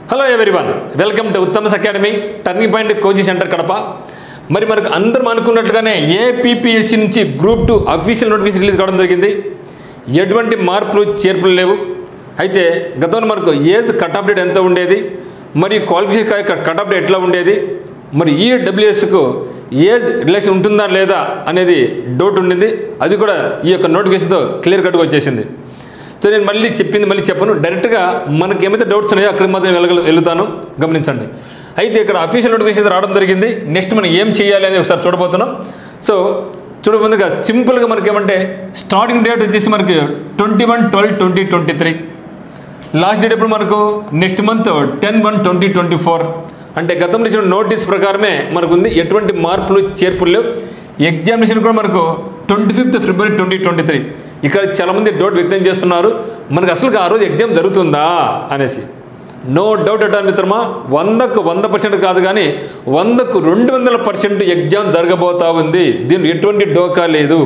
hello everyone welcome to ఉత్తమస్ academy turning point coaching centre Kadapa మరి మనకు అందరం అనుకున్నట్లుగానే ఏపీపీఎస్సీ నుంచి group two official notification release కావడం జరిగింది ఎటువంటి మార్పులు చేర్పులు లేవు అయితే గతంలో మనకు ఏజ్ కట్ ఆఫ్ డేట్ ఎంత ఉండేది మరియు క్వాలిఫికేషన్ కట్ ఆఫ్ డేట్ ఎట్లా ఉండేది మరి ఈ డబ్ల్యూఎస్కు ఏజ్ రిలేషన్ ఉంటుందా లేదా అనేది డౌట్ ఉండింది అది కూడా ఈ యొక్క నోటిఫికేషన్తో క్లియర్ కట్గా వచ్చేసింది సో నేను మళ్ళీ చెప్పింది మళ్ళీ చెప్పను డైరెక్ట్గా మనకి ఏమైతే డౌట్స్ ఉన్నాయో అక్కడికి మాత్రం వెళ్ళగల వెళ్తాను గమనించండి అయితే ఇక్కడ అఫీషియల్ నోటిఫికేషన్ రావడం జరిగింది నెక్స్ట్ మనం ఏం చేయాలి అనేది ఒకసారి చూడబోతున్నాం సో చూడ ముందుగా సింపుల్గా మనకి ఏమంటే స్టార్టింగ్ డేట్ వచ్చేసి మనకి twenty one twelve twenty twenty three last date ఎప్పుడు మనకు next month ten one twenty twenty four అంటే గతంలో ఇచ్చిన నోటీస్ ప్రకారమే మనకు ఉంది ఎటువంటి మార్పులు చేర్పులు లేవు ఎగ్జామినేషన్ కూడా మనకు twenty fifth February twenty twenty three ఇక్కడ చాలామంది డౌట్ వ్యక్తం చేస్తున్నారు మనకు అసలు ఆ రోజు ఎగ్జామ్ జరుగుతుందా అనేసి నో డౌట్ అట మిత్రమా వందకు వంద పర్సెంట్ కాదు కానీ వందకు రెండు వందల పర్సెంట్ ఎగ్జామ్ జరగబోతా ఉంది దీనికి ఎటువంటి డోకా లేదు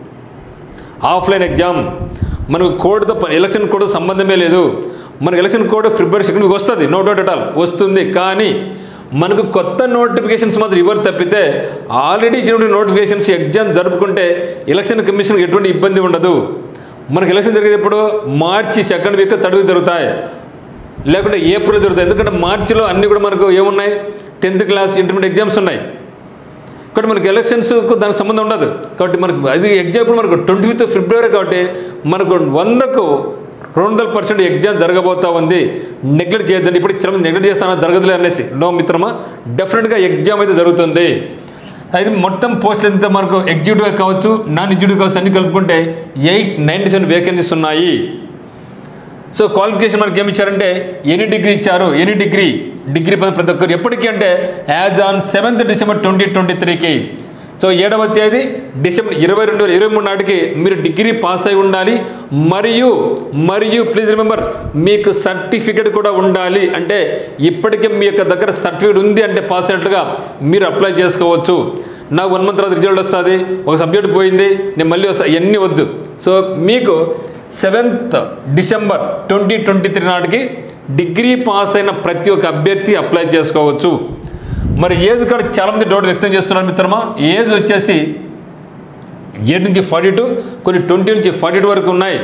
ఆఫ్లైన్ ఎగ్జామ్ మనకు కోడ్తో ప- ఎలక్షన్ కోడ్ సంబంధమే లేదు మనకు ఎలక్షన్ కోడ్ ఫిబ్రవరి సెకండ్కి వస్తుంది నో డౌట్ అట్ ఆల్ వస్తుంది కానీ మనకు కొత్త నోటిఫికేషన్స్ మాత్రం ఇవ్వరు తప్పితే ఆల్రెడీ ఇచ్చినటువంటి నోటిఫికేషన్స్ ఎగ్జామ్ జరుపుకుంటే ఎలక్షన్ కమిషన్కి ఎటువంటి ఇబ్బంది ఉండదు మనకు ఎలక్షన్ జరిగేటప్పుడు మార్చి సెకండ్ వీక్ తడుగు జరుగుతాయి లేకుంటే ఏప్రిల్ జరుగుతాయి ఎందుకంటే మార్చిలో అన్నీ కూడా మనకు ఏమున్నాయి టెన్త్ క్లాస్ ఇంటర్మీడియట్ ఎగ్జామ్స్ ఉన్నాయి కాబట్టి మనకి ఎలక్షన్స్కు దానికి సంబంధం ఉండదు కాబట్టి మనకు అది ఎగ్జాంపుల్ మనకు ట్వంటీ ఫిఫ్త్ ఫిబ్రవరి కాబట్టి మనకు వందకు రెండు వందల పర్సెంట్ ఎగ్జామ్ జరగబోతా ఉంది నెగ్లెక్ట్ చేయొద్దండి ఇప్పుడు చాలా నెగ్లెక్ట్ చేస్తానా జరగదులే అనేసి నో మిత్రమా డెఫినెట్గా ఎగ్జామ్ అయితే జరుగుతుంది అయితే మొత్తం పోస్టులు ఎంత మనకు ఎగ్జిక్యూటివ్ కావచ్చు నాన్ ఎగ్జిక్యూటివ్ కావచ్చు అన్ని కలుపుకుంటే ఎయిట్ నైంటీ సెవెన్ వేకెన్సీస్ ఉన్నాయి సో క్వాలిఫికేషన్ మనకి ఏమి ఇచ్చారంటే ఎనీ డిగ్రీ ఇచ్చారు ఎనీ డిగ్రీ డిగ్రీ పదం ప్రతి ఒక్కరు ఎప్పటికీ అంటే as on seventh December twenty twenty త్రీకి సో ఏడవ తేదీ డిసెంబర్ ఇరవై రెండు వేల ఇరవై మూడు నాటికి మీరు డిగ్రీ పాస్ అయి ఉండాలి మరియు మరియు ప్లీజ్ రిమెంబర్ మీకు సర్టిఫికేట్ కూడా ఉండాలి అంటే ఇప్పటికే మీ యొక్క దగ్గర సర్టిఫికేట్ ఉంది అంటే పాస్ అయినట్లుగా మీరు అప్లై చేసుకోవచ్చు నాకు వన్ మంత్ తర్వాత రిజల్ట్ వస్తుంది ఒక సబ్జెక్ట్ పోయింది నేను మళ్ళీ వస్తా ఇవన్నీ వద్దు సో మీకు seventh December twenty twenty three నాటికి డిగ్రీ పాస్ అయిన ప్రతి ఒక్క అభ్యర్థి అప్లై చేసుకోవచ్చు మరి ఏజ్ కూడా చాలామంది డౌట్ వ్యక్తం చేస్తున్నారు మిత్రమా ఏజ్ వచ్చేసి ఏడు నుంచి ఫార్టీ టూ కొన్ని ట్వంటీ నుంచి ఫార్టీ టూ వరకు ఉన్నాయి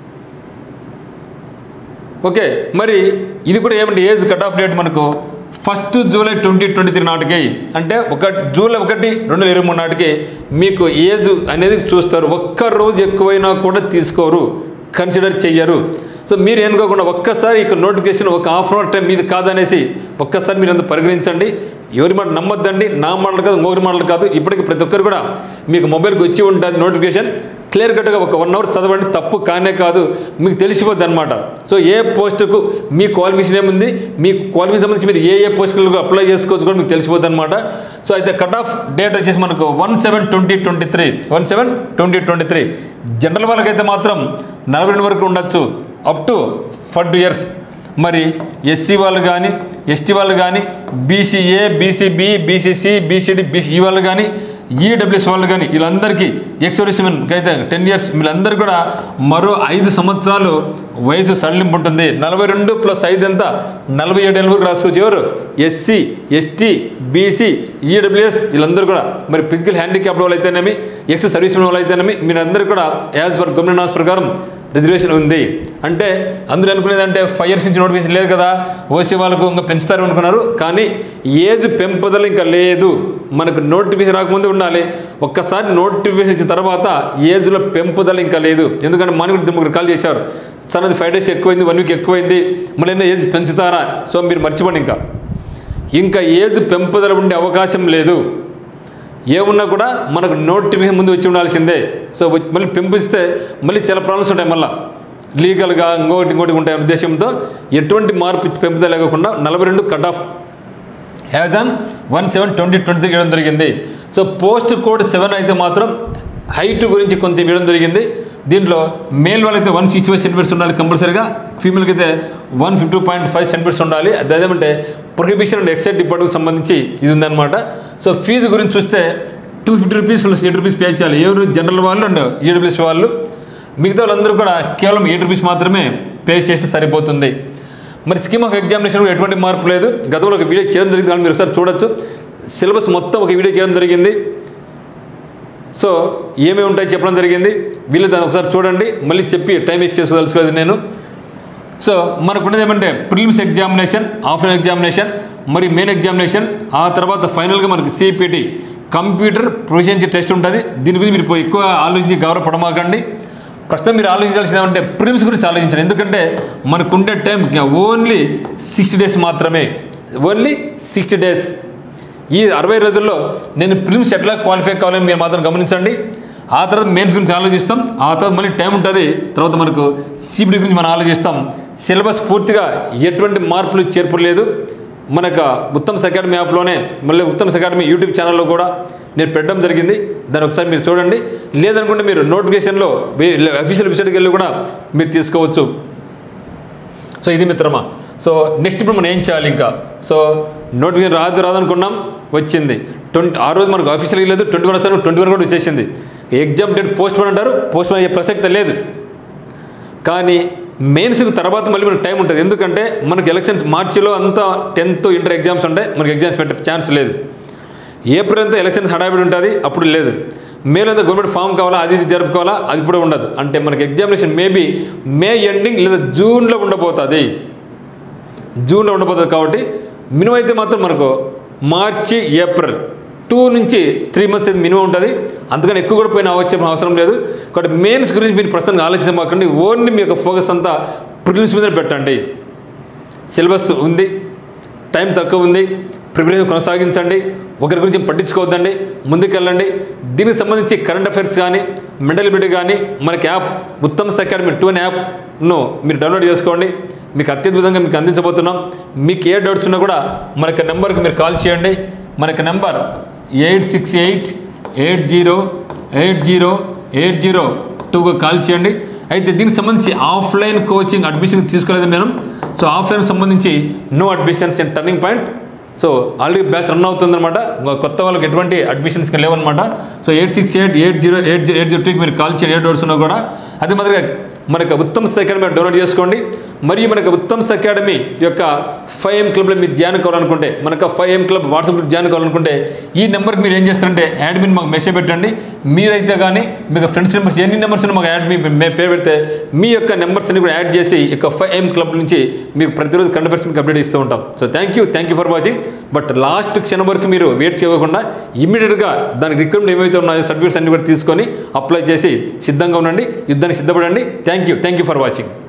ఓకే మరి ఇది కూడా ఏమంటే ఏజ్ కట్ ఆఫ్ డేట్ మనకు first July twenty twenty three నాటికి అంటే ఒక జూలై ఒకటి రెండు వేల ఇరవై మూడు నాటికి మీకు ఏజ్ అనేది చూస్తారు ఒక్క రోజు ఎక్కువైనా కూడా తీసుకోరు కన్సిడర్ చెయ్యరు సో మీరు ఏనుకోకుండా ఒక్కసారి ఇక నోటిఫికేషన్ ఒక హాఫ్ అన్ అవర్ టైం మీది కాదనేసి ఒక్కసారి మీరు అంత పరిగణించండి ఎవరి మాట నమ్మొద్దండి నా మాటలు కాదు మోగిరి మాటలు కాదు ఇప్పటికి ప్రతి ఒక్కరు కూడా మీకు మొబైల్కి వచ్చి ఉంటుంది నోటిఫికేషన్ క్లియర్ కట్గా ఒక వన్ అవర్ చదవండి తప్పు కానే కాదు మీకు తెలిసిపోద్ది అనమాట సో ఏ పోస్టుకు మీ క్వాలిఫికేషన్ ఏముంది మీ క్వాలిఫికేషన్ సంబంధించి మీరు ఏ ఏ పోస్టులకు అప్లై చేసుకోవచ్చు కూడా మీకు తెలిసిపోద్ది అనమాట సో అయితే కట్ ఆఫ్ డేట్ వచ్చేసి మనకు one seven twenty twenty three one seven twenty twenty three general వాళ్ళకైతే మాత్రం నలభై రెండు వరకు ఉండొచ్చు up to four two years మరి ఎస్సీ వాళ్ళు కానీ ఎస్టీ వాళ్ళు కానీ BCA BCB BCC BCD BC వాళ్ళు కానీ ఈడబ్ల్యూఎస్ వాళ్ళు కానీ వీళ్ళందరికీ ఎక్సోరిసిమెన్కి అయితే టెన్ ఇయర్స్ వీళ్ళందరూ కూడా మరో ఐదు సంవత్సరాలు వయసు సడలింపు ఉంటుంది నలభై రెండు ప్లస్ ఐదు ఎంత నలభై ఏడు ఏళ్ళ వరకు రాసుకోవచ్చు ఎవరు ఎస్సీ ఎస్టీ బీసీ ఈడబ్ల్యూఎస్ వీళ్ళందరూ కూడా మరి ఫిజికల్ హ్యాండిక్యాప్ వాళ్ళు అయితేనేమి ఎక్స్ సర్వీస్ వాళ్ళు అయితేనేమి మీరందరూ కూడా యాజ్ పర్ గవర్నమెంట్ ప్రకారం రిజర్వేషన్ ఉంది అంటే అందరూ అనుకునేది అంటే ఫైవ్ ఇయర్స్ నుంచి నోటిఫికేషన్ లేదు కదా ఓసీ వాళ్ళకు ఇంకా పెంచుతారు అనుకున్నారు కానీ ఏజ్ పెంపుదల ఇంకా లేదు మనకు నోటిఫికేషన్ రాకముందే ఉండాలి ఒక్కసారి నోటిఫికేషన్ ఇచ్చిన తర్వాత ఏజ్లో పెంపుదల ఇంకా లేదు ఎందుకంటే మనకు ముగ్గురు కాల్ చేశారు సార్ అది ఫైవ్ డేస్ ఎక్కువైంది వన్ వీక్ ఎక్కువైంది మళ్ళీ ఏదో ఏజ్ పెంచుతారా సో మీరు మర్చిపోండి ఇంకా ఇంకా ఏజ్ పెంపుదల ఉండే అవకాశం లేదు ఏమున్నా కూడా మనకు నోటిఫికేషన్ ముందు వచ్చి ఉండాల్సిందే సో వచ్చి- మళ్ళీ పెంపిస్తే మళ్ళీ చాలా ప్రాబ్లమ్స్ ఉంటాయి మళ్ళీ లీగల్గా ఇంకోటి ఇంకోటి ఉంటాయి ఉద్దేశంతో ఎటువంటి మార్పు పెంపుదల లేకుండా నలభై రెండు cut off as on one seven twenty twenty three ఇవ్వడం జరిగింది సో పోస్ట్ కోడ్ సెవెన్ అయితే మాత్రం హైట్ గురించి కొంత ఇవ్వడం జరిగింది దీంట్లో మేల్ వాళ్ళైతే వన్ సిక్స్టీ ఫైవ్ సెంటీమీటర్స్ ఉండాలి కంపల్సరీగా ఫీమేల్కి అయితే one fifty point five centimetres ఉండాలి అది అదేమంటే ప్రొహిబిషన్ అండ్ ఎక్సైజ్ డిపార్ట్మెంట్కి సంబంధించి ఇది ఉందన్నమాట సో ఫీజు గురించి చూస్తే two fifty rupees plus eight rupees pay చేయాలి ఎవరు జనరల్ వాళ్ళు అండ్ ఈడబ్ల్యూఎస్ వాళ్ళు మిగతా వాళ్ళందరూ కూడా కేవలం ఎయిట్ రూపీస్ మాత్రమే పే చేస్తే సరిపోతుంది మరి స్కీమ్ ఆఫ్ ఎగ్జామినేషన్ కూడా ఎటువంటి మార్పు లేదు గతంలో ఒక వీడియో చేయడం జరిగింది కానీ మీరు ఒకసారి చూడొచ్చు సిలబస్ మొత్తం ఒక వీడియో చేయడం జరిగింది సో ఏమేమి ఉంటాయి చెప్పడం జరిగింది వీళ్ళు దాన్ని ఒకసారి చూడండి మళ్ళీ చెప్పి టైం వేస్ట్ చేసుకోదలుచుకోలేదు నేను సో మనకు ఉండేది ఏమంటే ప్రిలిమ్స్ ఎగ్జామినేషన్ ఆఫ్లైన్ ఎగ్జామినేషన్ మరి మెయిన్ ఎగ్జామినేషన్ ఆ తర్వాత ఫైనల్గా మనకి సిపిటి కంప్యూటర్ ప్రొఫిషియన్సీ టెస్ట్ ఉంటుంది దీని గురించి మీరు ఇప్పుడు ఎక్కువ ఆలోచించి గౌరవపడమాకండి ప్రస్తుతం మీరు ఆలోచించాల్సింది ఏమంటే ప్రిలిమ్స్ గురించి ఆలోచించండి ఎందుకంటే మనకు ఉండే టైం ఓన్లీ సిక్స్టీ డేస్ మాత్రమే ఓన్లీ సిక్స్టీ డేస్ ఈ అరవై రోజుల్లో నేను ప్రిలిమ్స్ ఎట్లా క్వాలిఫై కావాలని మీరు మాత్రం గమనించండి ఆ తర్వాత మెయిన్స్ గురించి ఆలోచిస్తాం ఆ తర్వాత మళ్ళీ టైం ఉంటుంది తర్వాత మనకు సిబిడి గురించి మనం ఆలోచిస్తాం సిలబస్ పూర్తిగా ఎటువంటి మార్పులు చేర్పులు లేదు మనకు ఉత్తమ్స్ అకాడమీ యాప్లోనే మళ్ళీ ఉత్తమ్స్ అకాడమీ యూట్యూబ్ ఛానల్లో కూడా నేను పెట్టడం జరిగింది దాన్ని ఒకసారి మీరు చూడండి లేదనుకుంటే మీరు నోటిఫికేషన్లో అఫీషియల్ వెబ్సైట్కి వెళ్ళి కూడా మీరు తీసుకోవచ్చు సో ఇది మిత్రమా సో నెక్స్ట్ ఇప్పుడు మనం ఏం చేయాలి ఇంకా సో నోటిఫికేషన్ రాదు రాదనుకున్నాం వచ్చింది ట్వంటీ ఆ రోజు మనకు ఆఫీషియల్గా లేదు ట్వంటీ వన్ వస్తాను ట్వంటీ వన్ కూడా వచ్చేసింది ఎగ్జామ్ డేట్ పోస్ట్ పోన్ అంటారు పోస్ట్ పోన్ అయ్యే ప్రసక్తి లేదు కానీ మెయిన్స్కి తర్వాత మళ్ళీ మనకు టైం ఉంటుంది ఎందుకంటే మనకి ఎలక్షన్స్ మార్చిలో అంతా టెన్త్ ఇంటర్ ఎగ్జామ్స్ ఉంటాయి మనకి ఎగ్జామ్స్ పెట్టే ఛాన్స్ లేదు ఏప్రిల్ అంతా ఎలక్షన్స్ హడావిడి ఉంటుంది అప్పుడు లేదు మేలో అంతా గవర్నమెంట్ ఫామ్ కావాలా అది ఇది జరుపుకోవాలా అది కూడా ఉండదు అంటే మనకి ఎగ్జామినేషన్ మేబీ మే ఎండింగ్ లేదా జూన్లో ఉండబోతుంది జూన్లో ఉండబోతుంది కాబట్టి మినిమం అయితే మాత్రం మనకు మార్చి ఏప్రిల్ టూ నుంచి త్రీ మంత్స్ అయితే మినిమం ఉంటుంది అంతకని ఎక్కువ కూడా పోయిన వచ్చే అవసరం లేదు కాబట్టి మెయిన్స్ గురించి మీరు ప్రస్తుతానికి ఆలోచించమాకండి ఓన్లీ మీ యొక్క ఫోకస్ అంతా ప్రిలిమ్స్ మీద పెట్టండి సిలబస్ ఉంది టైం తక్కువ ఉంది ప్రిపరేషన్ కొనసాగించండి ఒకరి గురించి పట్టించుకోవద్దండి ముందుకెళ్ళండి దీనికి సంబంధించి కరెంట్ అఫైర్స్ కానీ మెంటల్ బిటీ కానీ మనకి యాప్ ఉత్తమ్ అకాడమీ టూ అనే యాప్ను మీరు డౌన్లోడ్ చేసుకోండి మీకు అత్యద్భుతంగా మీకు అందించబోతున్నాం మీకు ఏ డౌట్స్ ఉన్నా కూడా మనకి నెంబర్కి మీరు కాల్ చేయండి మనకి number eight six eight eight zero eight zero eight zero టూకు కాల్ చేయండి అయితే దీనికి సంబంధించి ఆఫ్లైన్ కోచింగ్ అడ్మిషన్ తీసుకోలేదు మేము సో ఆఫ్లైన్ సంబంధించి no admissions in turning point so already batch run అవుతుందన్నమాట ఇంకా కొత్త వాళ్ళకి ఎటువంటి అడ్మిషన్స్ లేవన్నమాట so eight six eight eight zero eight eight zero టూకి మీరు కాల్ చేయండి ఏ డౌట్స్ ఉన్నా కూడా అదే మాదిరిగా మనకు ఉత్తమ్ అకాడమీ డౌన్లోడ్ చేసుకోండి మరియు మనకు ఉత్తమ్ అకాడమీ యొక్క ఫైవ్ ఎం క్లబ్లో మీరు జాయిన్ కావాలనుకుంటే మనకు five M club WhatsApp group join కావాలనుకుంటే ఈ నెంబర్కి మీరు ఏం చేస్తారంటే యాడ్మిన్ మాకు మెసేజ్ పెట్టండి మీరైతే కానీ మీకు ఫ్రెండ్స్ నెంబర్స్ ఎన్ని నెంబర్స్ మాకు యాడ్ మీ పే పెడితే మీ యొక్క నెంబర్స్ అన్ని కూడా యాడ్ చేసి ఈ యొక్క ఫైవ్ ఎం క్లబ్ నుంచి మీకు ప్రతిరోజు కరెంట్ అఫైర్స్ మీకు అప్డేట్ ఇస్తూ ఉంటాం so thank you thank you for watching but last క్షణం వరకు మీరు వెయిట్ చేయకుండా ఇమ్మీడియట్గా దానికి రిక్వైర్మెంట్ ఏమైతే ఉన్నాయో సర్టిఫికేట్స్ అన్ని కూడా తీసుకొని అప్లై చేసి సిద్ధంగా ఉండండి యుద్ధానికి సిద్ధపడండి thank you thank you for watching